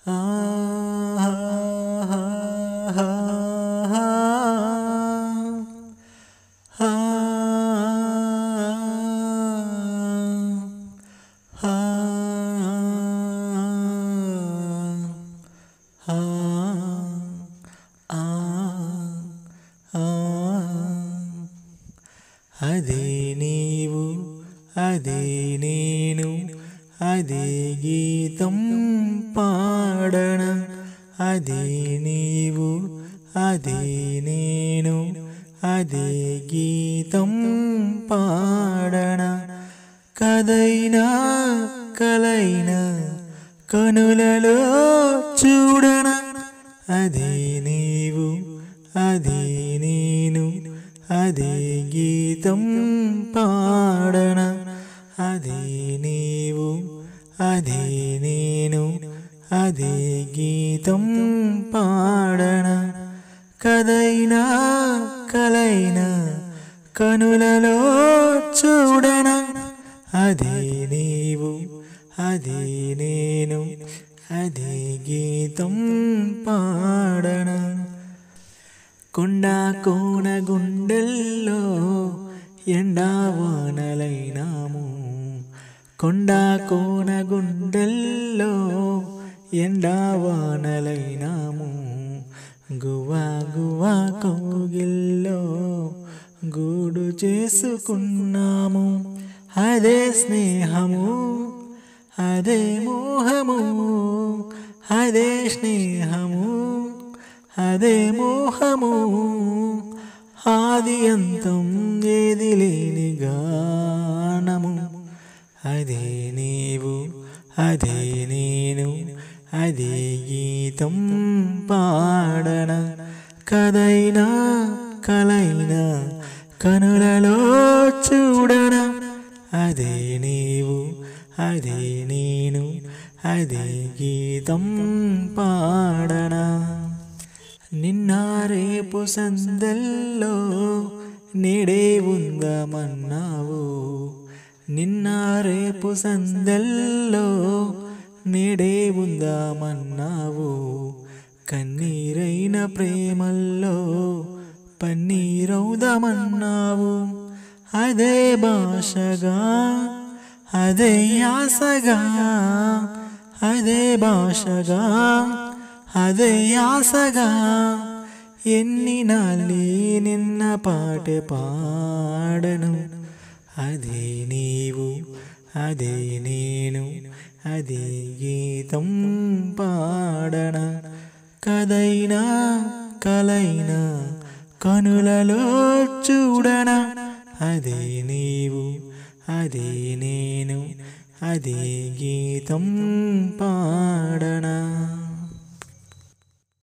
అదే నీవు అదే నేను అదే గీతం పాడన అదే నీవు అదే నేను అదే గీతం పాడన కదైనా కలైనా కనులలో చూడన అదే నీవు అదే నేను అదే గీతం పాడన అదే నీవు అదే నేను అదే గీతం పాడన కదైనా కలైనా కనులలో చూడన అదే నీవు అదే నేను అదే గీతం పాడన కొండ కోన గుండెల్లో ఎండావానలైనాము కొండ కోన గుండెల్లో ఎండావానలైనాము గువా గువా కౌగిల్లో గూడు చేసుకున్నాము అదే స్నేహము అదే మోహము అదే స్నేహము అదే మోహము ఆది అంతం ఏది లేని గానము అదే నీవు అదే నేను అదే గీతం పాడన కదైనా కలైనా కనులలో చూడన అదే నీవు అదే నేను అదే గీతం పాడనా నిన్న రేపు సందల్లో నేడే ఉందామన్నావు నిన్న రేపు సందల్లో నేడే ఉందామన్నావు కన్నీరైన ప్రేమల్లో పన్నీరవుదామన్నావు అదే భాషగా అదే యాసగా అదే భాషగా అదే ఆశగా ఎన్ని నాళ్ళి నిన్న పాట పాడను అదే నీవు అదే నేను అదే గీతం పాడన కదైనా కలైనా కనులలో చూడన అదే నీవు అదే నేను అదే గీతం పాడనా